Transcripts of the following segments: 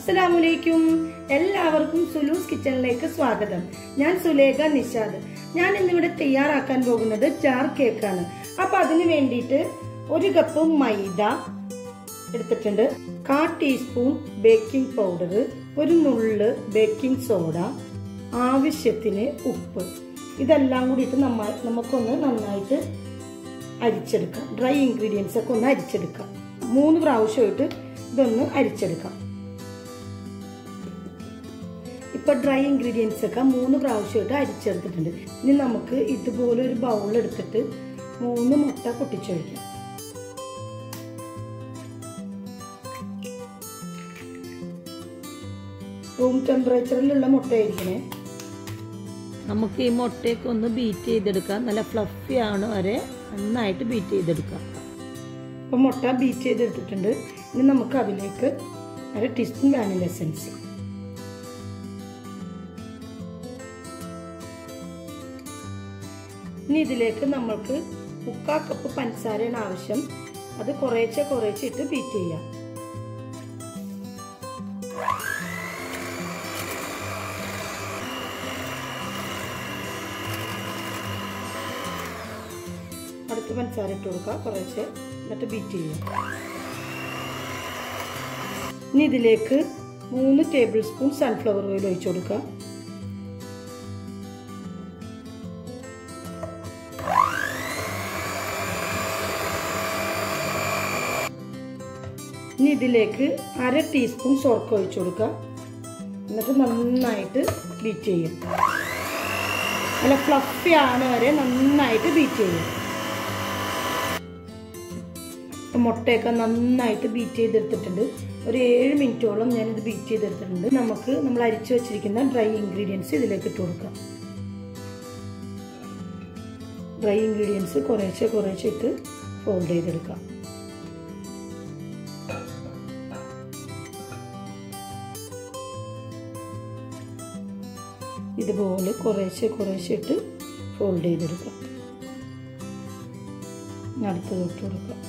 അസ്സലാമലൈക്കും എല്ലാവർക്കും സുലൂസ് കിച്ചണിലേക്ക് സ്വാഗതം ഞാൻ സുലേഖ നിഷാദ് ഞാൻ ഇന്നിവിടെ തയ്യാറാക്കാൻ പോകുന്നത് ജാർ കേക്കാണ് അപ്പൊ അതിന് വേണ്ടിയിട്ട് ഒരു കപ്പ് മൈദ എടുത്തിട്ടുണ്ട് കാ ടീസ്പൂൺ ബേക്കിംഗ് പൗഡർ ഒരു നുള്ള് ബേക്കിംഗ് സോഡ ആവശ്യത്തിന് ഉപ്പ് ഇതെല്ലാം കൂടിയിട്ട് നമ്മ നമുക്കൊന്ന് നന്നായിട്ട് അരിച്ചെടുക്കാം ഡ്രൈ ഇൻഗ്രീഡിയൻസ് ഒക്കെ ഒന്ന് അരിച്ചെടുക്കാം മൂന്ന് പ്രാവശ്യമായിട്ട് ഇതൊന്ന് അരിച്ചെടുക്കാം ഇപ്പൊ ഡ്രൈ ഇൻഗ്രീഡിയൻസ് ഒക്കെ മൂന്ന് പ്രാവശ്യമായിട്ട് അരിച്ചെടുത്തിട്ടുണ്ട് ഇനി നമുക്ക് ഇതുപോലെ ഒരു ബൗൾ എടുത്തിട്ട് മൂന്ന് മുട്ട പൊട്ടിച്ചൊഴിക്കാം റൂം ടെമ്പറേച്ചറിലുള്ള മുട്ടയായിരിക്കണേ നമുക്ക് ഈ മുട്ടയൊക്കെ ഒന്ന് ബീറ്റ് ചെയ്തെടുക്കാം നല്ല ഫ്ലഫി ആണ് വരെ നന്നായിട്ട് ബീറ്റ് ചെയ്തെടുക്കാം ഇപ്പൊ മുട്ട ബീറ്റ് ചെയ്തെടുത്തിട്ടുണ്ട് ഇനി നമുക്ക് അതിലേക്ക് അര ടീസ്പൂൺ വാനില എസൻസ് ഇനി ഇതിലേക്ക് നമ്മൾക്ക് മുക്കാ കപ്പ് പഞ്ചസാരയാണ് ആവശ്യം അത് കുറേശ്ശെ കുറേശ്ശെ ഇട്ട് ബീറ്റ് ചെയ്യാം അടുത്ത് പഞ്ചസാര ഇട്ട് കൊടുക്കുക കുറേശ്ശെ എന്നിട്ട് ബീറ്റ് ചെയ്യുക ഇനി ഇതിലേക്ക് മൂന്ന് ടേബിൾ സ്പൂൺ സൺഫ്ലവർ ഓയിൽ ഒഴിച്ചു കൊടുക്കുക ഇനി ഇതിലേക്ക് അര ടീസ്പൂൺ സോർക്ക് ഒഴിച്ചു കൊടുക്കുക എന്നിട്ട് നന്നായിട്ട് ബീറ്റ് ചെയ്യും നല്ല ഫ്ലഫി ആണ് വരെ നന്നായിട്ട് ബീറ്റ് ചെയ്യും മുട്ടയൊക്കെ നന്നായിട്ട് ബീറ്റ് ചെയ്തെടുത്തിട്ടുണ്ട് ഒരു ഏഴ് മിനിറ്റോളം ഞാനിത് ബീറ്റ് ചെയ്തെടുത്തിട്ടുണ്ട് നമുക്ക് നമ്മൾ അരിച്ചു വെച്ചിരിക്കുന്ന ഡ്രൈ ഇൻഗ്രീഡിയൻസ് ഇതിലേക്ക് ഇട്ട് കൊടുക്കാം ഡ്രൈ ഇൻഗ്രീഡിയൻസ് കുറേശ്ശെ കുറേശ്ശെ ഇട്ട് ഫോൾഡ് ചെയ്തെടുക്കാം ഇതുപോലെ കുറേശ്ശെ കുറേശ്ശെ ഇട്ട് ഫോൾഡ് ചെയ്തെടുക്കാം അടുത്തത് ഇട്ട് കൊടുക്കാം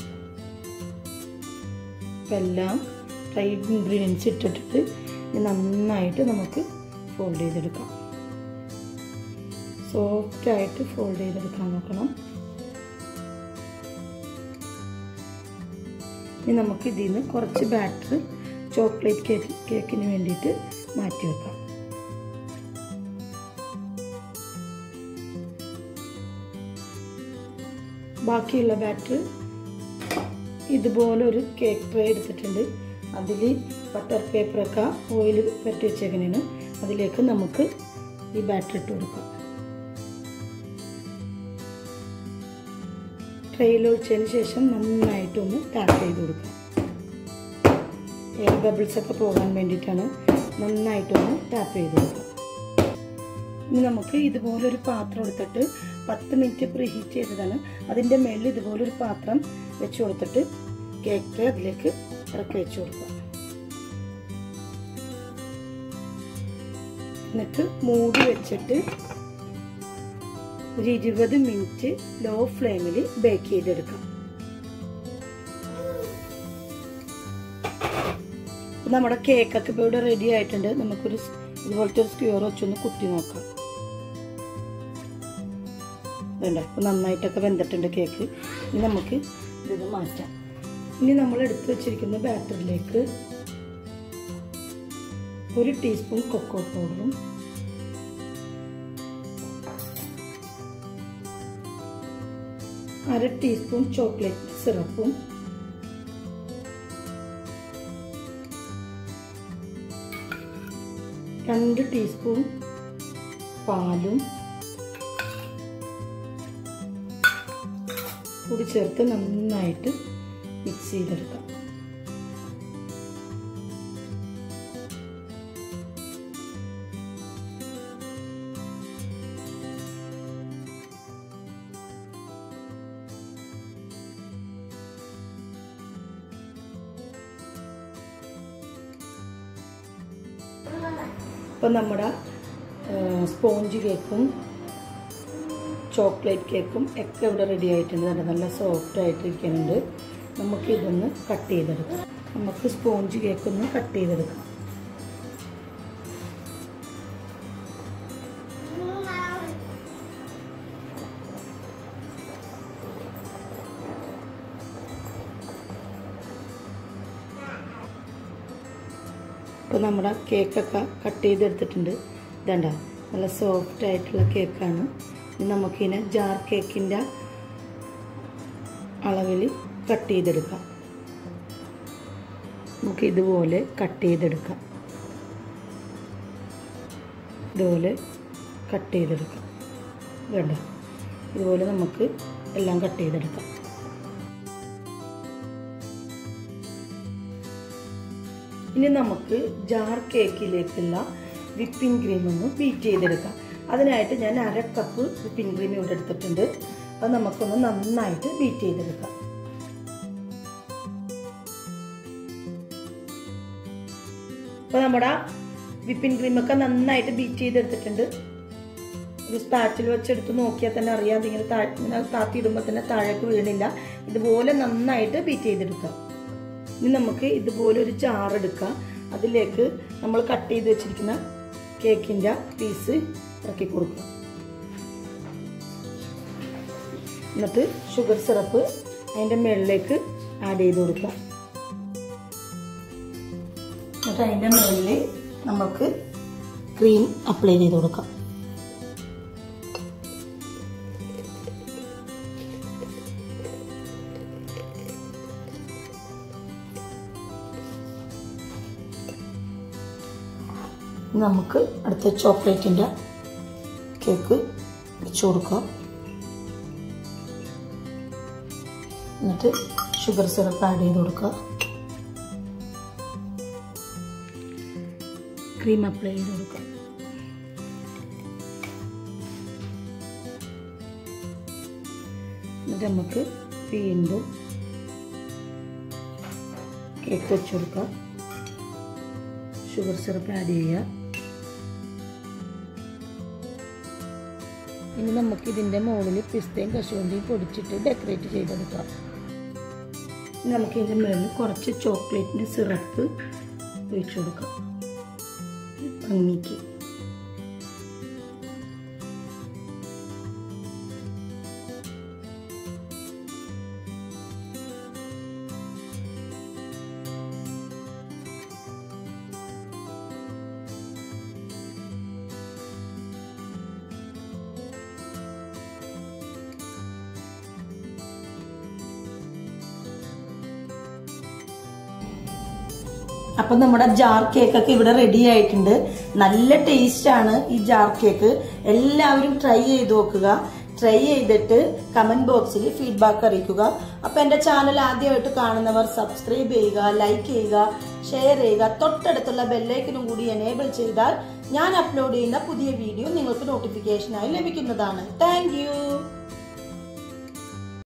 അപ്പം എല്ലാം ഡ്രൈ ഇൻഗ്രീഡിയൻസ് ഇട്ടിട്ടിട്ട് നന്നായിട്ട് നമുക്ക് ഫോൾഡ് ചെയ്തെടുക്കാം സോഫ്റ്റായിട്ട് ഫോൾഡ് ചെയ്തെടുക്കാൻ നോക്കണം ഇനി നമുക്ക് ഇതിൽ നിന്ന് കുറച്ച് ബാറ്റർ ചോക്ലേറ്റ് കേക്ക് കേക്കിന് വേണ്ടിയിട്ട് മാറ്റി വെക്കാം ബാക്കിയുള്ള ബാറ്റർ ഇതുപോലെ ഒരു കേക്ക് ട്രേ എടുത്തിട്ടുണ്ട് അതിൽ ബട്ടർ പേപ്പറൊക്കെ ഓയിൽ പരട്ടി വെച്ചേക്കണേന് അതിലേക്ക് നമുക്ക് ഈ ബാറ്റർ ഇട്ട് കൊടുക്കാം ട്രെയിൽ ഒഴിച്ചതിന് ശേഷം നന്നായിട്ടൊന്ന് ടാപ്പ് ചെയ്ത് കൊടുക്കാം എയർ ബബിൾസ് ഒക്കെ പോകാൻ വേണ്ടിയിട്ടാണ് നന്നായിട്ടൊന്ന് ടാപ്പ് ചെയ്ത് കൊടുക്കാം ഇനി നമുക്ക് ഇതുപോലെ ഒരു പാത്രം എടുത്തിട്ട് പത്ത് മിനിറ്റ് പ്രീ ഹീറ്റ് ചെയ്തതാണ് അതിൻ്റെ മേളിൽ ഇതുപോലെ ഒരു പാത്രം വെച്ച് കൊടുത്തിട്ട് കേക്ക് അതിലേക്ക് ഇറക്കി വെച്ച് കൊടുക്കുക എന്നിട്ട് മൂടി വെച്ചിട്ട് ഒരു ഇരുപത് മിനിറ്റ് ലോ ഫ്ലെയിമിൽ ബേക്ക് ചെയ്തെടുക്കാം നമ്മുടെ കേക്കൊക്കെ ഇപ്പോൾ ഇവിടെ റെഡി ആയിട്ടുണ്ട് നമുക്കൊരു ഇതുപോലത്തെ ഒരു സ്ക്യൂർ വെച്ചൊന്ന് കുത്തി നോക്കാം വേണ്ട ഇപ്പം നന്നായിട്ടൊക്കെ വെന്തിട്ടുണ്ട് കേക്ക് ഇനി നമുക്ക് ഇത് മാറ്റാം ഇനി നമ്മൾ എടുത്തു വെച്ചിരിക്കുന്ന ബാറ്ററിലേക്ക് ഒരു ടീസ്പൂൺ കൊക്കോ പൗഡറും അര ടീസ്പൂൺ ചോക്ലേറ്റ് സിറപ്പും രണ്ട് ടീസ്പൂൺ പാലും കൂടി ചേർത്ത് നന്നായിട്ട് മിക്സ് ചെയ്തെടുക്കാം ഇപ്പം നമ്മുടെ സ്പോഞ്ച് കേക്കും ചോക്ലേറ്റ് കേക്കും ഒക്കെ ഇവിടെ റെഡി ആയിട്ടുണ്ട് നല്ല നല്ല സോഫ്റ്റ് ആയിട്ടിരിക്കുന്നുണ്ട് നമുക്ക് ഇതൊന്ന് കട്ട് ചെയ്തെടുക്കാം നമുക്ക് സ്പോഞ്ച് കേക്ക് ഒന്ന് കട്ട് ചെയ്തെടുക്കാം ഇപ്പോൾ നമ്മുടെ കേക്കൊക്കെ കട്ട് ചെയ്തെടുത്തിട്ടുണ്ട് ഇതണ്ട നല്ല സോഫ്റ്റ് ആയിട്ടുള്ള കേക്കാണ് ഇനി നമുക്കിതിനെ ജാർ കേക്കിൻ്റെ അളവിൽ കട്ട് ചെയ്തെടുക്കാം നമുക്ക് ഇതുപോലെ കട്ട് ചെയ്തെടുക്കാം ഇതുപോലെ കട്ട് ചെയ്തെടുക്കാം വേണ്ട ഇതുപോലെ നമുക്ക് എല്ലാം കട്ട് ചെയ്തെടുക്കാം ഇനി നമുക്ക് ജാർ കേക്കിലേക്കുള്ള വിപ്പിംഗ് ക്രീം ഒന്ന് ബീറ്റ് ചെയ്തെടുക്കാം അതിനായിട്ട് ഞാൻ അര കപ്പ് വിപ്പിംഗ് ക്രീം ഇവിടെ എടുത്തിട്ടുണ്ട് അത് നമുക്കൊന്ന് നന്നായിട്ട് ബീറ്റ് ചെയ്തെടുക്കാം അപ്പോൾ നമ്മുടെ വിപ്പിംഗ് ക്രീമൊക്കെ നന്നായിട്ട് ബീറ്റ് ചെയ്തെടുത്തിട്ടുണ്ട് ഒരു സ്പാച്ചിൽ വെച്ചെടുത്ത് നോക്കിയാൽ തന്നെ അറിയാം അതിങ്ങനെ താഴെ ഇങ്ങനെ താത്തിയിടുമ്പോൾ തന്നെ താഴേക്ക് വീണില്ല ഇതുപോലെ നന്നായിട്ട് ബീറ്റ് ചെയ്തെടുക്കാം ഇനി നമുക്ക് ഇതുപോലെ ഒരു ചാറെടുക്കാം അതിലേക്ക് നമ്മൾ കട്ട് ചെയ്ത് വെച്ചിരിക്കുന്ന കേക്കിൻ്റെ പീസ് ഇറക്കി കൊടുക്കുക എന്നിട്ട് ഷുഗർ സിറപ്പ് അതിൻ്റെ മുകളിലേക്ക് ആഡ് ചെയ്ത് കൊടുക്കുക എന്നിട്ട് അതിൻ്റെ മുകളിൽ നമുക്ക് ക്രീം അപ്ലൈ ചെയ്ത് കൊടുക്കാം നമുക്ക് അടുത്ത ചോക്ലേറ്റിൻ്റെ കേക്ക് വെച്ച് കൊടുക്കാം എന്നിട്ട് ഷുഗർ സിറപ്പ് ആഡ് ചെയ്ത് കൊടുക്കുക ക്രീം അപ്ലൈ ചെയ്ത് കൊടുക്കുക എന്നിട്ട് നമുക്ക് വീണ്ടും കേക്ക് വെച്ച് കൊടുക്കാം ഷുഗർ സിറപ്പ് ആഡ് ചെയ്യുക ഇനി നമുക്ക് ഇതിൻ്റെ മുകളിൽ പിസ്തയും കശുവണ്ടിയും പൊടിച്ചിട്ട് ഡെക്കറേറ്റ് ചെയ്തെടുക്കാം ഇനി നമുക്ക് ഇതിൻ്റെ മുകളിൽ കുറച്ച് ചോക്ലേറ്റിൻ്റെ സിറപ്പ് ഒഴിച്ചു കൊടുക്കാം ഭംഗിക്ക് അപ്പം നമ്മുടെ ജാർ കേക്കൊക്കെ ഇവിടെ റെഡി ആയിട്ടുണ്ട് നല്ല ടേസ്റ്റ് ആണ് ഈ ജാർ കേക്ക് എല്ലാവരും ട്രൈ ചെയ്ത് നോക്കുക ട്രൈ ചെയ്തിട്ട് കമന്റ് ബോക്സിൽ ഫീഡ്ബാക്ക് അറിയിക്കുക അപ്പൊ എന്റെ ചാനൽ ആദ്യമായിട്ട് കാണുന്നവർ സബ്സ്ക്രൈബ് ചെയ്യുക ലൈക്ക് ചെയ്യുക ഷെയർ ചെയ്യുക തൊട്ടടുത്തുള്ള ബെല്ലൈക്കനും കൂടി എനേബിൾ ചെയ്താൽ ഞാൻ അപ്ലോഡ് ചെയ്യുന്ന പുതിയ വീഡിയോ നിങ്ങൾക്ക് നോട്ടിഫിക്കേഷനായി ലഭിക്കുന്നതാണ് താങ്ക്